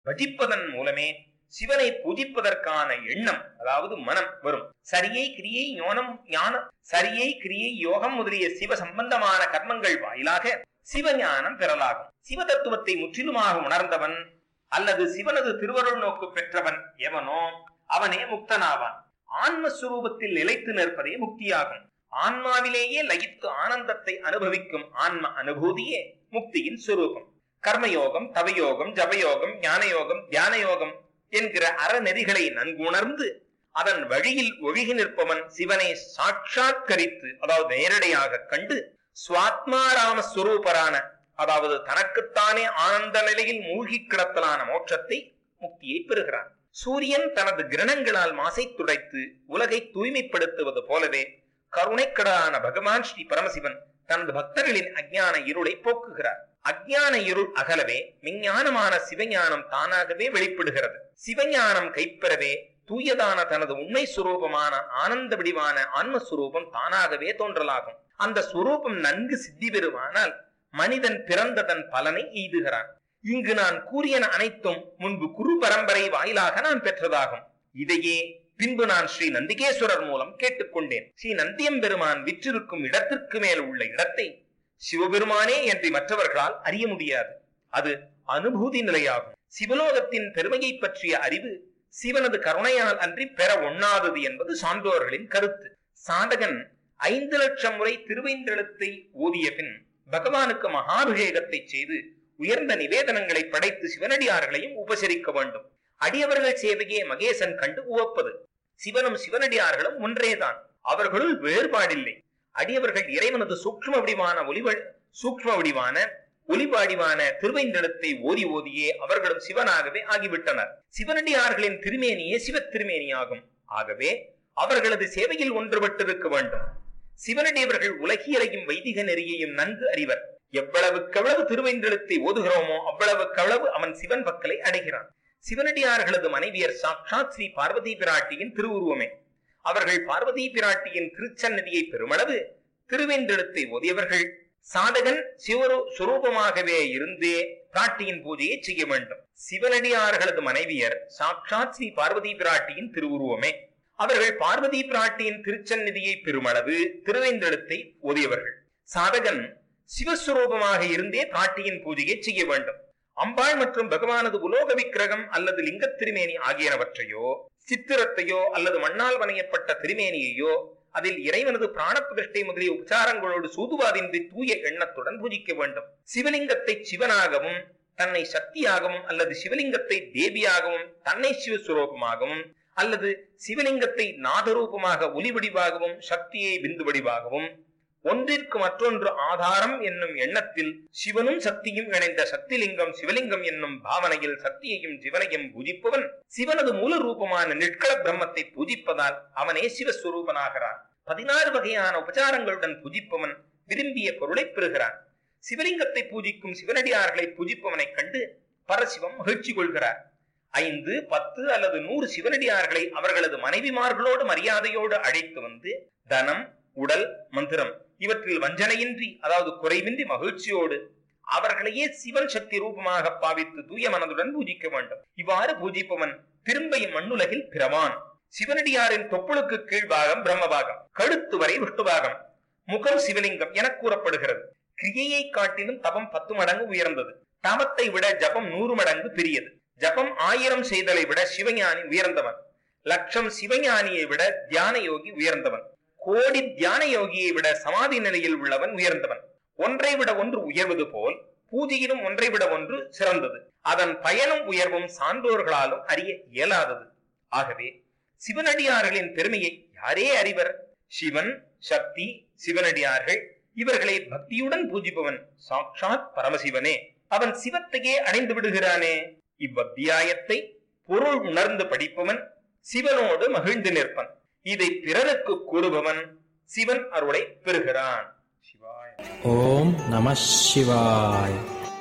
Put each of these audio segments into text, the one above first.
பஜிப்பதன் மூலமே சிவனை பூஜிப்பதற்கான எண்ணம் அதாவது மனம் வரும் சரியை கிரியை ஞானம் ஞானம் சரியை கிரியை யோகம் முதலிய சிவ சம்பந்தமான கர்மங்கள் வாயிலாக சிவஞானம் பெறலாகும் சிவ தத்துவத்தை முற்றிலுமாக உணர்ந்தவன் அல்லது சிவனது திருவருள் நோக்கு பெற்றவன் எவனோ அவனே முக்தனாவான் ஆன்மஸ்வரூபத்தில் நிலைத்து நிற்பதே முக்தியாகும் ஆன்மாவிலேயே லயித்து ஆனந்தத்தை அனுபவிக்கும் ஆன்ம அனுபூதியே முக்தியின் சுரூபம் கர்மயோகம் தவயோகம் ஜபயோகம் ஞானயோகம் தியான யோகம் என்கிற அறநெறிகளை நன்குணர்ந்து அதன் வழியில் ஒழுகி நிற்பவன் சிவனை சாட்சாத்கரித்து அதாவது நேரடியாக கண்டு சுவாத்மாராம ஸ்வரூபரான அதாவது தனக்குத்தானே ஆனந்த நிலையில் மூழ்கி கிடத்தலான மோட்சத்தை முக்தியை பெறுகிறான் சூரியன் தனது கிரணங்களால் மாசை துடைத்து உலகை தூய்மைப்படுத்துவது போலவே கருணைக்கடலான பகவான் ஸ்ரீ பரமசிவன் தனது பக்தர்களின் அஜ்ஞான இருளை போக்குகிறார் அஜ்ஞான இருள் அகலவே விஞ்ஞானமான சிவஞானம் தானாகவே வெளிப்படுகிறது சிவஞானம் கைப்பெறவே தூயதான தனது உண்மை சுரூபமான ஆனந்த வடிவான ஆன்மஸ்வரூபம் தானாகவே தோன்றலாகும் அந்த சுரூபம் நன்கு சித்தி பெறுவானால் மனிதன் பிறந்ததன் பலனை எய்துகிறான் இங்கு நான் கூறியன அனைத்தும் முன்பு குரு பரம்பரை வாயிலாக நான் பெற்றதாகும் இதையே பின்பு நான் ஸ்ரீ நந்திகேஸ்வரர் மூலம் கேட்டுக்கொண்டேன் ஸ்ரீ நந்தியம்பெருமான் விற்றிருக்கும் இடத்திற்கு மேல் உள்ள இடத்தை சிவபெருமானே என்று மற்றவர்களால் அறிய முடியாது அது அனுபூதி நிலையாகும் சிவலோகத்தின் பெருமையை பற்றிய அறிவு சிவனது கருணையால் அன்றி பெற ஒண்ணாதது என்பது சான்றோர்களின் கருத்து சாதகன் ஐந்து லட்சம் முறை திருவைந்தெழுத்தை ஓதிய பின் பகவானுக்கு மகாபிஷேகத்தை செய்து உயர்ந்த நிவேதனங்களை படைத்து சிவனடியார்களையும் உபசரிக்க வேண்டும் அடியவர்கள் சேவையே மகேசன் கண்டு உவப்பது சிவனும் சிவனடியார்களும் ஒன்றேதான் அவர்களுள் வேறுபாடில்லை அடியவர்கள் இறைவனது சூக்ஷ்ம வடிவான ஒளிவ சூக்ஷ்ம வடிவான ஒளிபாடிவான திருவைந்தளத்தை ஓதி ஓதியே அவர்களும் சிவனாகவே ஆகிவிட்டனர் சிவனடியார்களின் திருமேனியே சிவ திருமேனியாகும் ஆகவே அவர்களது சேவையில் ஒன்றுபட்டிருக்க வேண்டும் சிவனடியவர்கள் உலகியலையும் வைதிக நெறியையும் நன்கு அறிவர் எவ்வளவுக்கவ்வளவு திருவைந்தளத்தை ஓதுகிறோமோ அவ்வளவுக்கவ்வளவு அவன் சிவன் பக்கலை அடைகிறான் சிவனடியார்களது மனைவியர் சாட்சாத் ஸ்ரீ பார்வதி பிராட்டியின் திருவுருவமே அவர்கள் பார்வதி பிராட்டியின் திருச்சன்னதியை பெருமளவு திருவென்றெழுத்தை ஓதியவர்கள் சாதகன் சிவரு சுரூபமாகவே இருந்தே பிராட்டியின் பூஜையை செய்ய வேண்டும் சிவனடியார்களது மனைவியர் சாட்சாத் ஸ்ரீ பார்வதி பிராட்டியின் திருவுருவமே அவர்கள் பார்வதி பிராட்டியின் திருச்சந்நிதியை பெருமளவு திருவேந்தெழுத்தை ஓதியவர்கள் சாதகன் சிவஸ்வரூபமாக இருந்தே பிராட்டியின் பூஜையை செய்ய வேண்டும் அம்பாள் மற்றும் பகவானது உலோக விக்கிரகம் அல்லது லிங்க திருமேனி ஆகியனவற்றையோ சித்திரத்தையோ அல்லது மண்ணால் வணையப்பட்ட திருமேனியையோ அதில் இறைவனது பிராண பிரதிஷ்டை முதலிய உபச்சாரங்களோடு சூதுவாதின்றி தூய எண்ணத்துடன் பூஜிக்க வேண்டும் சிவலிங்கத்தை சிவனாகவும் தன்னை சக்தியாகவும் அல்லது சிவலிங்கத்தை தேவியாகவும் தன்னை சிவஸ்வரூபமாகவும் அல்லது சிவலிங்கத்தை நாதரூபமாக ஒளி வடிவாகவும் சக்தியை பிந்து வடிவாகவும் ஒன்றிற்கு மற்றொன்று ஆதாரம் என்னும் எண்ணத்தில் சிவனும் சக்தியும் இணைந்த சக்திலிங்கம் சிவலிங்கம் என்னும் பாவனையில் சக்தியையும் சிவனையும் பூஜிப்பவன் சிவனது மூல ரூபமான நிற்கள பிரம்மத்தை பூஜிப்பதால் அவனே சிவஸ்வரூபனாகிறான் பதினாறு வகையான உபச்சாரங்களுடன் பூஜிப்பவன் விரும்பிய பொருளை பெறுகிறான் சிவலிங்கத்தை பூஜிக்கும் சிவனடியார்களை பூஜிப்பவனைக் கண்டு பரசிவம் மகிழ்ச்சி கொள்கிறார் ஐந்து பத்து அல்லது நூறு சிவனடியார்களை அவர்களது மனைவிமார்களோடு மரியாதையோடு அழைத்து வந்து தனம் உடல் மந்திரம் இவற்றில் வஞ்சனையின்றி அதாவது குறைவின்றி மகிழ்ச்சியோடு அவர்களையே சிவன் சக்தி ரூபமாக பாவித்து தூய மனதுடன் பூஜிக்க வேண்டும் இவ்வாறு பூஜிப்பவன் திரும்ப மண்ணுலகில் பிறவான் சிவனடியாரின் தொப்புளுக்கு கீழ்பாகம் பிரம்மபாகம் கழுத்து வரை விஷ்ணுபாகம் முகம் சிவலிங்கம் என கூறப்படுகிறது கிரியையை காட்டிலும் தபம் பத்து மடங்கு உயர்ந்தது தவத்தை விட ஜபம் நூறு மடங்கு பெரியது ஜபம் ஆயிரம் செய்தலை விட சிவஞானி உயர்ந்தவன் லட்சம் சிவஞானியை விட தியான யோகி உயர்ந்தவன் கோடி தியான யோகியை விட சமாதி நிலையில் உள்ளவன் உயர்ந்தவன் ஒன்றை விட ஒன்று உயர்வது போல் பூஜையிலும் ஒன்றை விட ஒன்று சிறந்தது அதன் பயனும் உயர்வும் சான்றோர்களாலும் அறிய இயலாதது ஆகவே சிவனடியார்களின் பெருமையை யாரே அறிவர் சிவன் சக்தி சிவனடியார்கள் இவர்களை பக்தியுடன் பூஜிப்பவன் சாட்சாத் பரமசிவனே அவன் சிவத்தையே அடைந்து விடுகிறானே இவ்வத்தியாயத்தை பொருள் உணர்ந்து படிப்பவன் சிவனோடு மகிழ்ந்து நிற்பன் இதை பிறருக்கு கூறுபவன் சிவன் அருளை பெறுகிறான் சிவாய ஓம் நம சிவாய்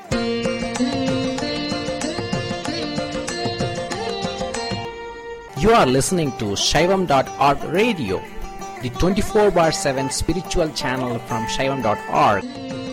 You are listening to Shaivam.org radio, the 24 bar 7 spiritual channel from Shaivam.org.